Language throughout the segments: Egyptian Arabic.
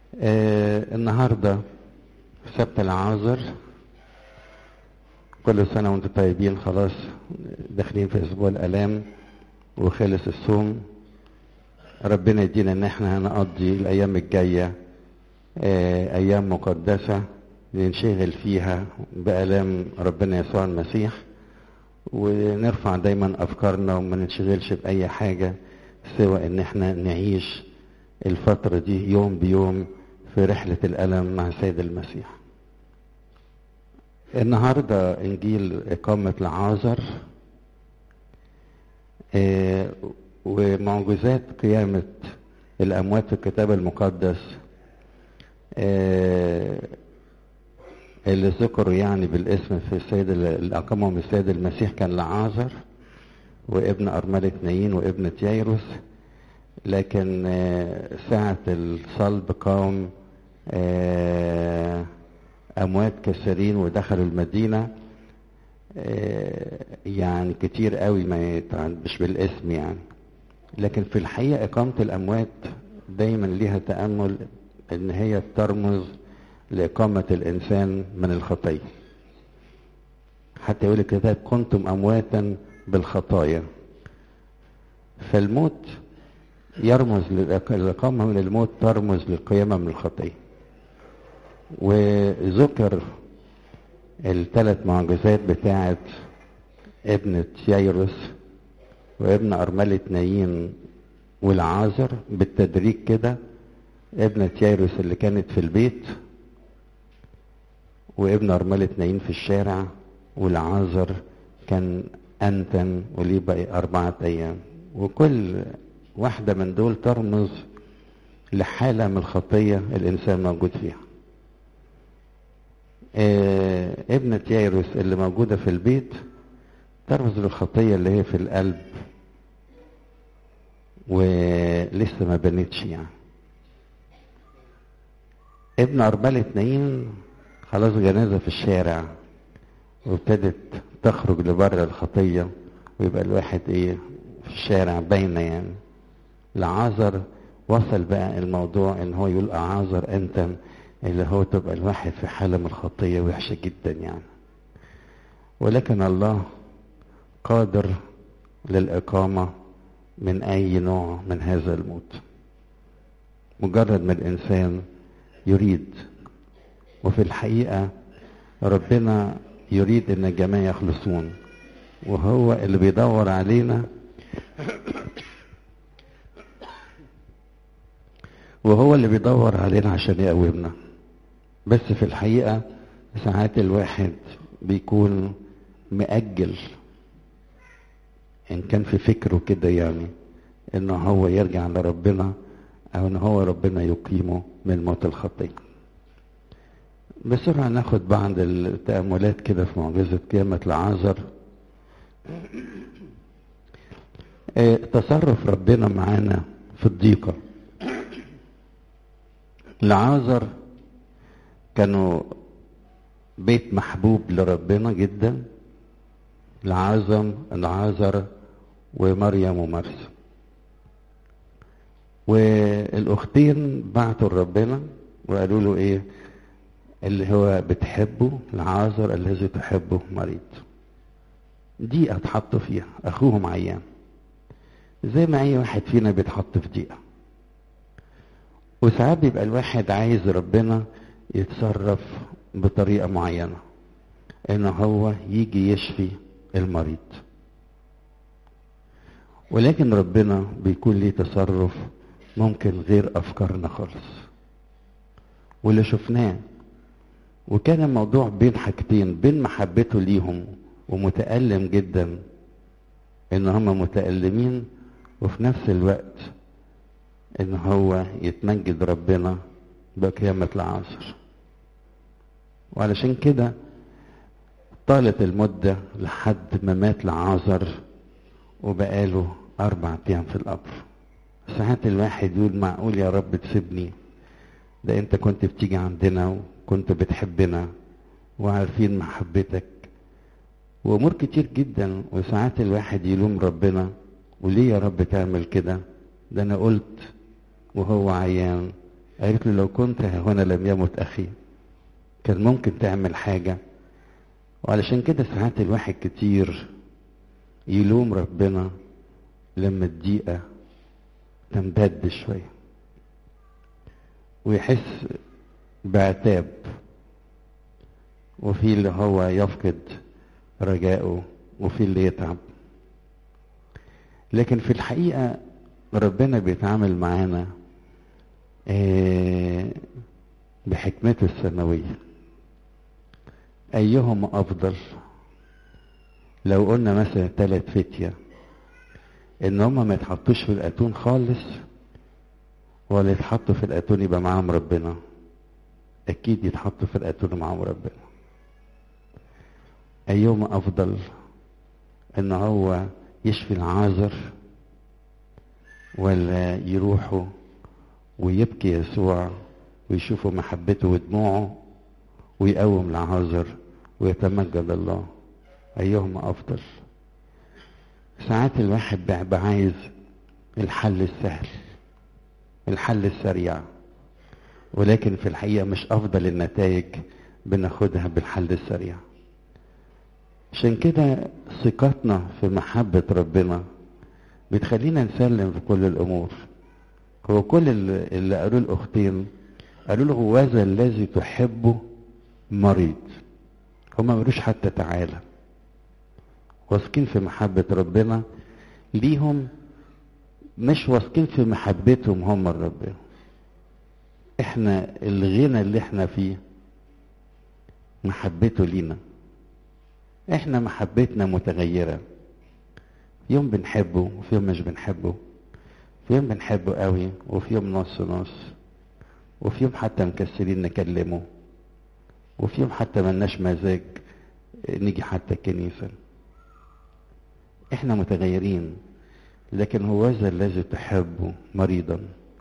آه النهارده سبت العازر كل سنة وانتم طيبين خلاص داخلين في أسبوع الآلام وخلص الصوم ربنا يدينا إن احنا هنقضي الأيام الجاية آه أيام مقدسة ننشغل فيها بآلام ربنا يسوع المسيح ونرفع دايما أفكارنا وما ننشغلش بأي حاجة سوى إن احنا نعيش الفترة دي يوم بيوم في رحلة الألم مع سيد المسيح النهاردة إنجيل إقامة العازر آه ومعجزات قيامة الأموات في الكتاب المقدس آه اللي ذكروا يعني بالاسم في السيد اللي أقامهم السيد المسيح كان لعازر وابن أرملة نايين وابن تييروس لكن آه ساعة الصلب قام آه أموات كثيرين ودخلوا المدينة يعني كتير قوي ما يتعدش بالاسم يعني لكن في الحقيقة إقامة الأموات دايما ليها تأمل إن هي ترمز لإقامة الإنسان من الخطية حتى يقول الكتاب كنتم أمواتا بالخطايا فالموت يرمز للإقامة من الموت ترمز للقيامة من الخطية وذكر الثلاث معجزات بتاعت ابن تييروس وابن أرملة نايين والعازر بالتدريج كده ابن تييروس اللي كانت في البيت وابن أرملة نايين في الشارع والعازر كان أنتن وليه بقى أربعة أيام وكل واحدة من دول ترمز لحالة من الخطية الإنسان موجود فيها آه ابنة يايروس اللي موجودة في البيت ترمز للخطية اللي هي في القلب ولسه ما بنتش يعني ابن أربلة نايين خلاص جنازة في الشارع وابتدت تخرج لبره الخطية ويبقى الواحد ايه في الشارع باينة يعني لعازر وصل بقى الموضوع ان هو يقول اعازر انت اللي هو تبقى الواحد في حالة من الخطية وحشة جدا يعني ولكن الله قادر للإقامة من أي نوع من هذا الموت مجرد ما الإنسان يريد وفي الحقيقة ربنا يريد أن الجميع يخلصون وهو اللي بيدور علينا وهو اللي بيدور علينا عشان يقومنا بس في الحقيقة ساعات الواحد بيكون مأجل إن كان في فكره كده يعني إنه هو يرجع لربنا أو إن هو ربنا يقيمه من موت الخطية. بسرعة ناخد بعض التأملات كده في معجزة قيامة العازر. اه تصرف ربنا معانا في الضيقة. العازر كانوا بيت محبوب لربنا جدا العازم العازر ومريم ومرسى والاختين بعتوا لربنا وقالوا له ايه اللي هو بتحبه العازر الذي تحبه مريض دي اتحط فيها اخوهم عيان زي ما اي واحد فينا بيتحط في دقيقه وساعات بيبقى الواحد عايز ربنا يتصرف بطريقه معينه ان هو يجي يشفي المريض ولكن ربنا بيكون ليه تصرف ممكن غير افكارنا خالص واللي شفناه وكان الموضوع بين حاجتين بين محبته ليهم ومتألم جدا ان هم متألمين وفي نفس الوقت ان هو يتمجد ربنا بقيامة العصر وعلشان كده طالت المدة لحد ما مات لعازر وبقاله أربع أيام في القبر ساعات الواحد يقول معقول يا رب تسيبني ده أنت كنت بتيجي عندنا وكنت بتحبنا وعارفين محبتك وأمور كتير جدا وساعات الواحد يلوم ربنا وليه يا رب تعمل كده ده أنا قلت وهو عيان قالت له لو كنت هنا لم يمت أخي كان ممكن تعمل حاجة وعلشان كده ساعات الواحد كتير يلوم ربنا لما الضيقة تمتد شوية ويحس بعتاب وفي اللي هو يفقد رجائه وفي اللي يتعب لكن في الحقيقة ربنا بيتعامل معانا بحكمته السماوية أيهم أفضل لو قلنا مثلا ثلاث فتية إن هما ما يتحطوش في الأتون خالص ولا يتحطوا في الأتون يبقى معاهم ربنا أكيد يتحطوا في الأتون معاهم ربنا أيهم أفضل إن هو يشفي العازر ولا يروحوا ويبكي يسوع ويشوفوا محبته ودموعه ويقوم العازر ويتمجد الله أيهما أفضل ساعات الواحد بيبقى عايز الحل السهل الحل السريع ولكن في الحقيقة مش أفضل النتائج بناخدها بالحل السريع عشان كده ثقتنا في محبة ربنا بتخلينا نسلم في كل الأمور هو كل اللي قالوا الأختين قالوا له هو ذا الذي تحبه مريض هما ما قالوش حتى تعالى واثقين في محبة ربنا ليهم مش واثقين في محبتهم هم لربنا احنا الغنى اللي احنا فيه محبته لينا احنا محبتنا متغيرة يوم بنحبه وفي يوم مش بنحبه في يوم بنحبه قوي وفي يوم نص نص وفي يوم حتى مكسرين نكلمه وفي يوم حتى ملناش مزاج نيجي حتى الكنيسة احنا متغيرين لكن هو ذا الذي تحبه مريضا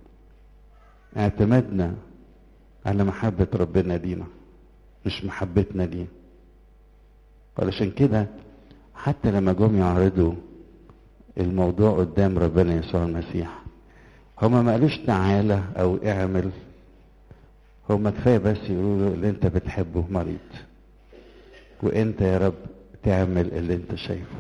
اعتمدنا على محبة ربنا لينا مش محبتنا ليه علشان كده حتى لما جم يعرضوا الموضوع قدام ربنا يسوع المسيح هما ما قالوش تعالى او اعمل هما كفايه بس يقولوا اللي انت بتحبه مريض وانت يا رب تعمل اللي انت شايفه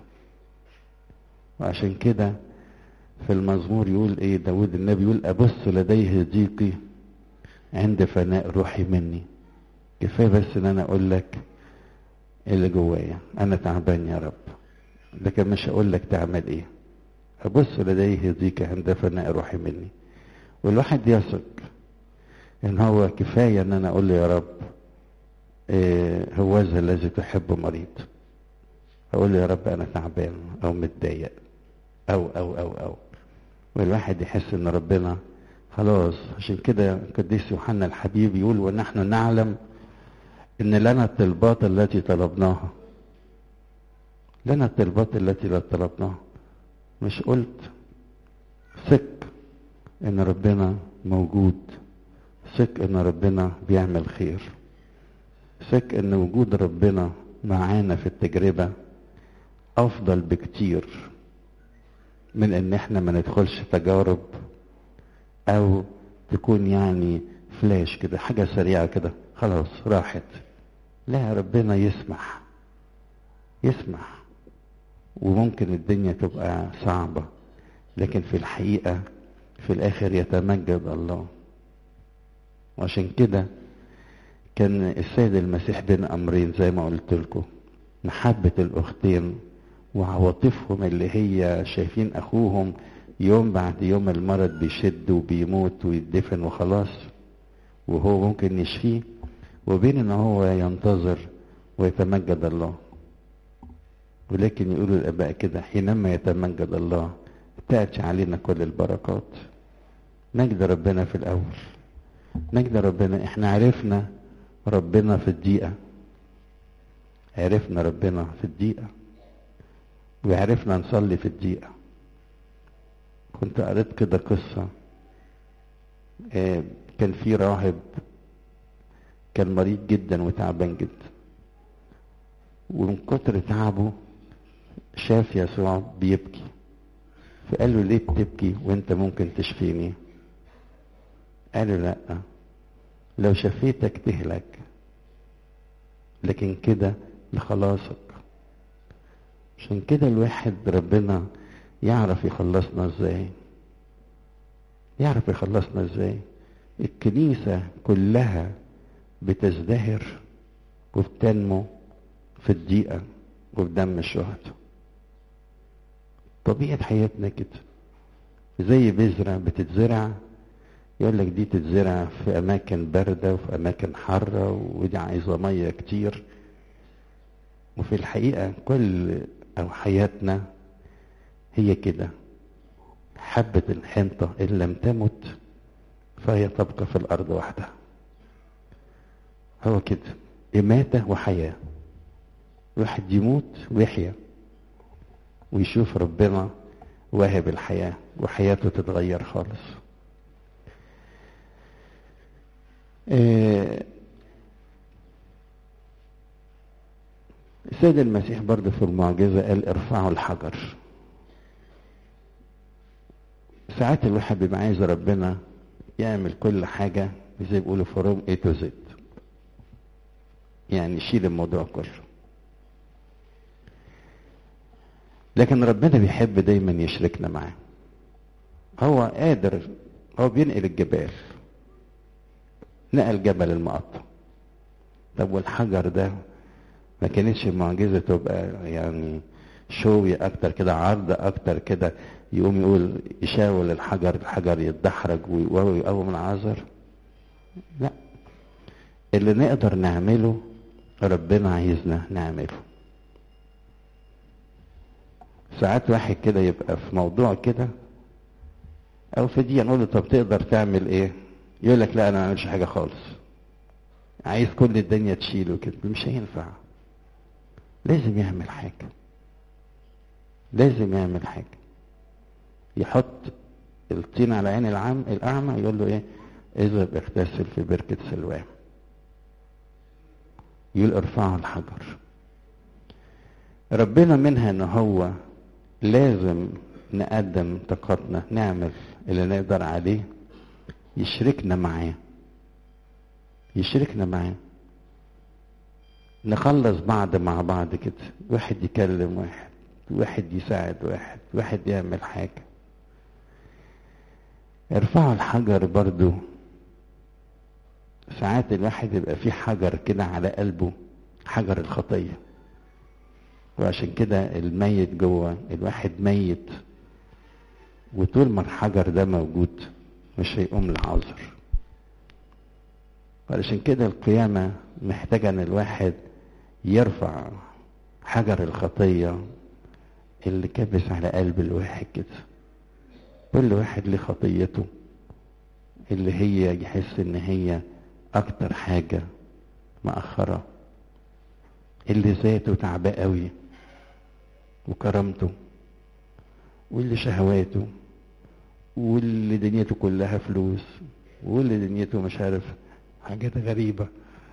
وعشان كده في المزمور يقول ايه داود النبي يقول ابص لديه ضيقي عند فناء روحي مني كفايه بس ان انا اقول لك اللي جوايا انا تعبان يا رب لكن مش هقول لك تعمل ايه ابص لديه ضيق عند فناء روحي مني والواحد يثق ان هو كفايه ان انا اقول له يا رب إيه هو ذا الذي تحب مريض اقول له يا رب انا تعبان او متضايق او او او او والواحد يحس ان ربنا خلاص عشان كده القديس يوحنا الحبيب يقول ونحن نعلم ان لنا الطلبات التي طلبناها لنا الطلبات التي لا طلبناها مش قلت ثق ان ربنا موجود ثق ان ربنا بيعمل خير ثق ان وجود ربنا معانا في التجربة افضل بكتير من ان احنا ما ندخلش تجارب او تكون يعني فلاش كده حاجة سريعة كده خلاص راحت لا ربنا يسمح يسمح وممكن الدنيا تبقى صعبة لكن في الحقيقة في الآخر يتمجد الله وعشان كده كان السيد المسيح بين أمرين زي ما قلت لكم محبة الأختين وعواطفهم اللي هي شايفين أخوهم يوم بعد يوم المرض بيشد وبيموت ويدفن وخلاص وهو ممكن يشفيه وبين ان هو ينتظر ويتمجد الله ولكن يقولوا الاباء كده حينما يتمجد الله تاتي علينا كل البركات مجد ربنا في الاول مجد ربنا احنا عرفنا ربنا في الدقيقة عرفنا ربنا في الدقيقة وعرفنا نصلي في الدقيقة كنت قريت كده قصة آه كان في راهب كان مريض جدا وتعبان جدا ومن كتر تعبه شاف يسوع بيبكي فقال له ليه بتبكي وانت ممكن تشفيني قالوا لا لو شفيتك تهلك لكن كده لخلاصك عشان كده الواحد ربنا يعرف يخلصنا ازاي يعرف يخلصنا ازاي الكنيسة كلها بتزدهر وبتنمو في الضيقة وبدم الشهداء طبيعة حياتنا كده زي بذرة بتتزرع يقول لك دي تتزرع في أماكن باردة وفي أماكن حارة ودي عايزة مية كتير وفي الحقيقة كل أو حياتنا هي كده حبة الحنطة إن لم تمت فهي تبقى في الأرض وحدها هو كده إماتة وحياة واحد يموت ويحيا ويشوف ربنا واهب الحياة وحياته تتغير خالص السيد المسيح برضه في المعجزة قال ارفعوا الحجر ساعات الواحد بيبقى عايز ربنا يعمل كل حاجة زي بيقولوا فروم اي تو زد يعني يشيل الموضوع كله لكن ربنا بيحب دايما يشركنا معاه هو قادر هو بينقل الجبال نقل جبل المقطم طب والحجر ده ما كانتش المعجزة تبقى يعني شوي اكتر كده عرض اكتر كده يقوم يقول يشاول الحجر الحجر يتدحرج ويقوم العذر لا اللي نقدر نعمله ربنا عايزنا نعمله ساعات واحد كده يبقى في موضوع كده او في دي نقول له طب تقدر تعمل ايه يقول لك لا انا ما اعملش حاجه خالص عايز كل الدنيا تشيله كده مش هينفع لازم يعمل حاجه لازم يعمل حاجه يحط الطين على عين العام الاعمى يقول له ايه اذهب اغتسل في بركه سلوان يقول ارفعوا الحجر ربنا منها ان هو لازم نقدم طاقتنا نعمل اللي نقدر عليه يشركنا معاه يشركنا معاه نخلص بعض مع بعض كده واحد يكلم واحد واحد يساعد واحد واحد يعمل حاجة ارفعوا الحجر برضو ساعات الواحد يبقى فيه حجر كده على قلبه حجر الخطيه وعشان كده الميت جوه الواحد ميت وطول ما الحجر ده موجود مش هيقوم لعذر وعشان كده القيامة محتاجة ان الواحد يرفع حجر الخطية اللي كابس على قلب الواحد كده كل واحد له خطيته اللي هي يحس ان هي اكتر حاجة مأخرة اللي ذاته تعباه قوي وكرامته واللي شهواته واللي دنيته كلها فلوس واللي دنيته مش عارف حاجات غريبة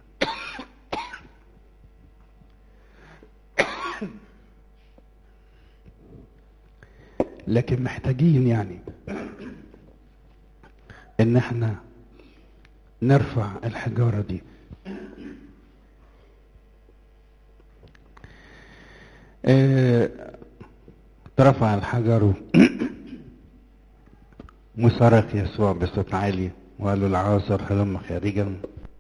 لكن محتاجين يعني ان احنا نرفع الحجارة دي اه رفع الحجر وصرخ يسوع بصوت عالي وقال له العازر هلم خارجا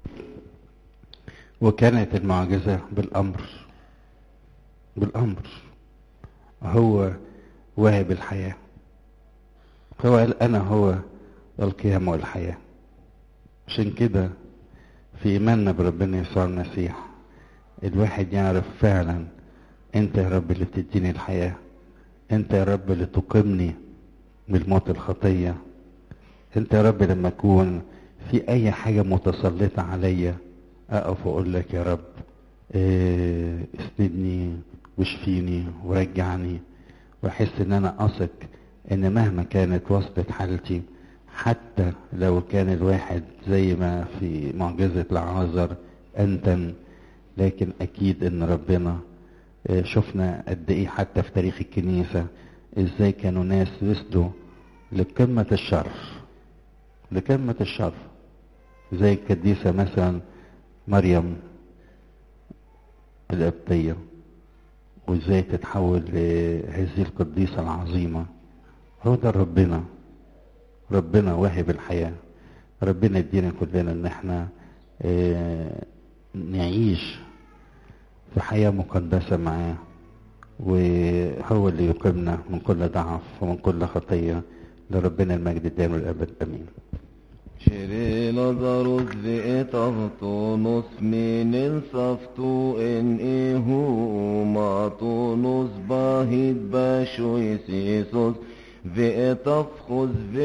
وكانت المعجزة بالأمر بالأمر هو واهب الحياة هو قال أنا هو القيامة والحياة عشان كده في إيماننا بربنا يسوع المسيح الواحد يعرف فعلا أنت يا رب اللي بتديني الحياة أنت يا رب اللي تقيمني من الموت الخطية أنت يا رب لما أكون في أي حاجة متسلطة عليا أقف وأقول لك يا رب إيه اسندني واشفيني ورجعني واحس ان انا اثق ان مهما كانت وصلت حالتي حتى لو كان الواحد زي ما في معجزة العازر انتن لكن اكيد ان ربنا شفنا قد ايه حتى في تاريخ الكنيسة ازاي كانوا ناس وصلوا لقمة الشرف لقمة الشرف زي القديسة مثلا مريم القبطية وازاي تتحول لهذه القديسة العظيمة هو ده ربنا ربنا واهب الحياة ربنا يدينا كلنا ان احنا اه نعيش في حياة مقدسة معاه وهو اللي يقيمنا من كل ضعف ومن كل خطية لربنا المجد الدائم والأبد أمين Kiri Lazarus vietatonus minin saftu in ihu matonus bahid bashois Isus vietafchus